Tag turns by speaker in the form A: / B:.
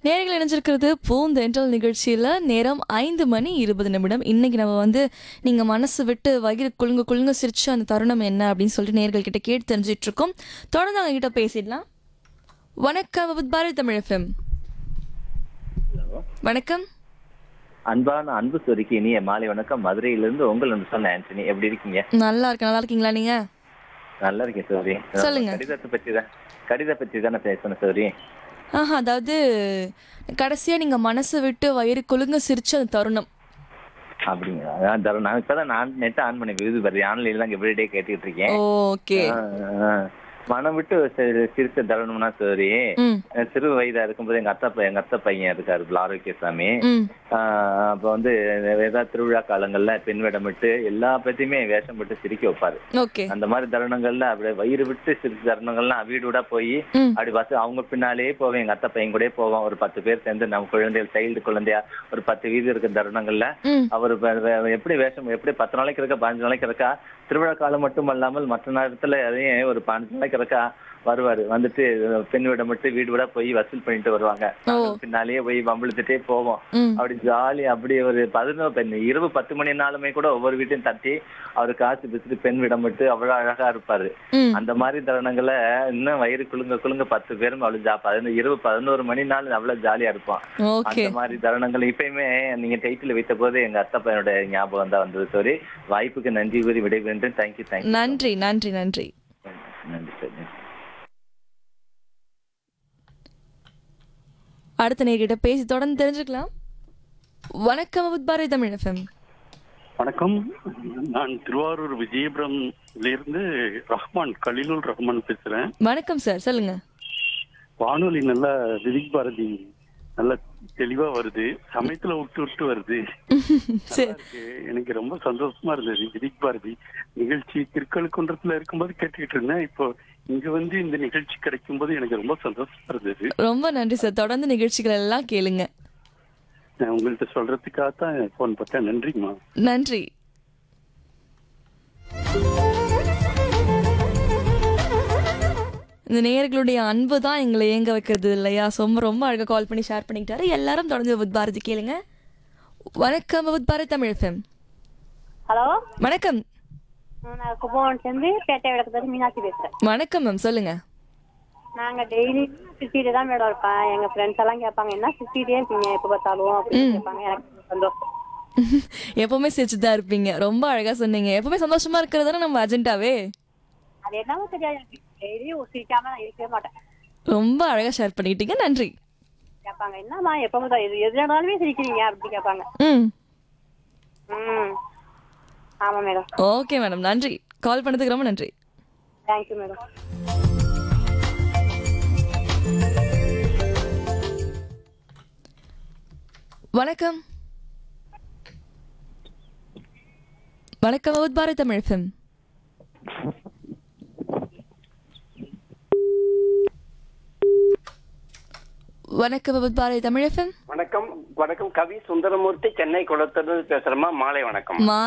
A: நேர்கள் இணைஞ்சிருக்கிறது பூந்தென்றல் நிகழ்ச்சியில் நேரம் ஐந்து மணி இருபது நிமிடம் இன்னைக்கு நம்ம வந்து நீங்கள் மனசு விட்டு வயிறு குலுங்க குலுங்க சிரிச்சு அந்த தருணம் என்ன அப்படின்னு சொல்லிட்டு நேர்கள் கிட்ட கேட்டு தெரிஞ்சிட்டு இருக்கோம் தொடர்ந்து அவங்க கிட்ட பேசிடலாம் வணக்கம் வித் பாரதி தமிழ் எஃப்எம் வணக்கம்
B: அன்பான அன்பு சொரிக்கு இனிய மாலை வணக்கம் மதுரையிலிருந்து உங்கள் ஒன்று சொன்ன ஆண்டனி எப்படி இருக்கீங்க
A: நல்லா இருக்கேன் நல்லா இருக்கீங்களா நீங்க
B: நல்லா இருக்கேன் சோரி
A: சொல்லுங்க.
B: கடிதத்தை பற்றி தான் கடித பற்றி தானே பேசணும் சோரி
A: ஆஹா அதாவது கடைசியா நீங்க மனசு விட்டு வயிறு குலுங்க சிரிச்ச அந்த தருணம்
B: அப்படிங்களா அதான் தரும் நான் இப்பதான் நான் நெட் ஆன் பண்ணி விருது வருது ஆன்லைன்ல தான் எவ்ரிடே கேட்டுக்கிட்டு இருக்கேன்
A: ஓகே
B: ஆ, ஆ. மனம் விட்டு சி- சிரிச்ச தருணம்னா சோரி
A: ம்
B: சிறு வயதா இருக்கும்போது எங்க அத்தா பை- எங்க அத்தை பையன் இருக்காரு ஆரோக்கியசாமி
A: ம்
B: ஆஹ் அப்ப வந்து ஏதாவது திருவிழா காலங்கள்ல பெண் வேடமிட்டு எல்லா பத்தியுமே வேஷம் விட்டு சிரிக்க வைப்பாரு
A: ஓகே
B: அந்த மாதிரி தருணங்கள்ல அப்படியே வயிறு விட்டு சிரிச்ச தருணங்கள்லாம் வீடு வீடா போய்
A: ம்
B: அப்படி பஸ் அவங்க பின்னாலேயே போவேன் எங்க அத்தை பையன் கூடயே போவோம் ஒரு பத்து பேர் சேர்ந்து நம்ம குழந்தைகள் சைல்டு குழந்தையா ஒரு பத்து வீதி இருக்க தருணங்கள்ல
A: ம்
B: அவர் வ- வ- எப்படி வேஷம் எப்படி பத்து நாளைக்கு இருக்கா பதினஞ்சு நாளைக்கு இருக்கா திருவிழா காலம் மட்டும் அல்லாமல் மற்ற நேரத்துல அதையும் ஒரு பதினஞ்சு நாளைக்கு இருக்கா வருவாரு வந்துட்டு பெண் விட மட்டும் வீடு விட போய் வசூல் பண்ணிட்டு வருவாங்க நாங்களும் பின்னாலேயே போய் வம்பிழுத்துட்டே போவோம்
A: ம்
B: அப்படி ஜாலி அப்படி ஒரு பதினோரு பெண் இரவு பத்து மணி நாளுமே கூட ஒவ்வொரு வீட்டையும் தட்டி அவரு காசு பிடிச்சிட்டு பெண் விடமிட்டு அவ்வளவு அழகா இருப்பாரு
A: ம்
B: அந்த மாதிரி தருணங்களை இன்னும் வயிறு குலுங்க குலுங்க பத்து பேரும் அவ்வளவு ஜா பதினொரு இரவு பதினோரு மணி நாள் அவ்வளவு ஜாலியா இருப்பான்
A: ஓகே
B: அந்த மாதிரி தருணங்கள் இப்பயுமே நீங்க டைட்டில் வைத்த போது எங்க அத்தை பையனோட ஞாபகம் தான் வந்தது சாரி வாய்ப்புக்கு நன்றி கூறி விடைபெறுகிறேன் தேங்க்யூ தேங்க்யூ
A: நன்றி நன்றி நன்றி
B: நன்றி சார்
A: அடுத்த நேர்கிட்ட பேசி தொடர்ந்து தெரிஞ்சுக்கலாம் வணக்கம் வித் பாரதி தமிழ் எஃப்எம்
C: வணக்கம் நான் திருவாரூர் விஜயபுரம்ல இருந்து ரஹ்மான் கலிலுல் ரஹ்மான் பேசுறேன்
A: வணக்கம் சார் சொல்லுங்க
C: வானொலி நல்லா விதிக் பாரதி நல்லா தெளிவா வருது சமயத்துல விட்டு விட்டு வருது
A: சரி
C: நல்லா இருக்கு. எனக்கு ரொம்ப சந்தோஷமா இருந்தது விதிக் பாரதி நிகழ்ச்சி திருக்கழுக்குன்றத்துல இருக்கும்போது கேட்டுக்கிட்டு இருந்தேன் இப்போ இங்க வந்து இந்த நிகழ்ச்சி கிடைக்கும் போது எனக்கு ரொம்ப சந்தோஷமா இருந்தது
A: ரொம்ப நன்றி சார் தொடர்ந்து நிகழ்ச்சிகள் எல்லாம் கேளுங்க
C: நான் உங்கள்கிட்ட சொல்றதுக்காக தான் போன் பார்த்தேன் நன்றிம்மா
A: நன்றி இந்த நேயர்களுடைய அன்பு தான் எங்களை ஏங்க வைக்கிறது இல்லையா ரொம்ப ரொம்ப அழகாக கால் பண்ணி ஷேர் பண்ணிக்கிட்டாரு எல்லாரும் தொடர்ந்து வித் பாரதி கேளுங்க வணக்கம் வித் பாரதி தமிழ் எஃப்எம்
D: ஹலோ
A: வணக்கம்
D: நான் கும்பகோணத்துலேருந்து பேட்டை விளக்கத்துல மீனாட்சி பேசுறேன்
A: வணக்கம் மேம் சொல்லுங்க
D: நாங்க டெய்லி சுத்திட்டு தான் மேடம் இருப்பேன் எங்க ஃப்ரெண்ட்ஸ் எல்லாம் கேட்பாங்க என்ன சுத்திட்டே இருக்கீங்க எப்ப பார்த்தாலும் அப்படின்னு கேட்பாங்க எனக்கு சந்தோஷம்
A: எப்பவுமே சிரிச்சுட்டு தான் இருப்பீங்க ரொம்ப அழகா சொன்னீங்க எப்பவுமே சந்தோஷமா இருக்கிறது தானே நம்ம அஜெண்டாவே
D: அது என்னவோ தெரியாது எனக்கு டெய்லி சிரிக்காம நான் இருக்கவே மாட்டேன்
A: ரொம்ப அழகா ஷேர் பண்ணிக்கிட்டீங்க நன்றி
D: கேட்பாங்க என்னம்மா எப்ப பார்த்தா எது எது நடந்தாலுமே சிரிக்கிறீங்க அப்படி கேட்பாங்க
A: ம்
D: ம் ஆமா மேடம்
A: ஓகே மேடம் நன்றி கால் பண்ணதுக்கு ரொம்ப நன்றி
D: தேங்க்யூ மேடம்
A: வணக்கம் வணக்கம் வித் பாரதி தமிழ் எஃப்எம் வணக்கம் வித் பாரதி தமிழ் எஃப்எம்
E: வணக்கம் வணக்கம் கவி சுந்தரமூர்த்தி சென்னை குளத்திலிருந்து பேசுறேம்மா மாலை வணக்கம்
A: மா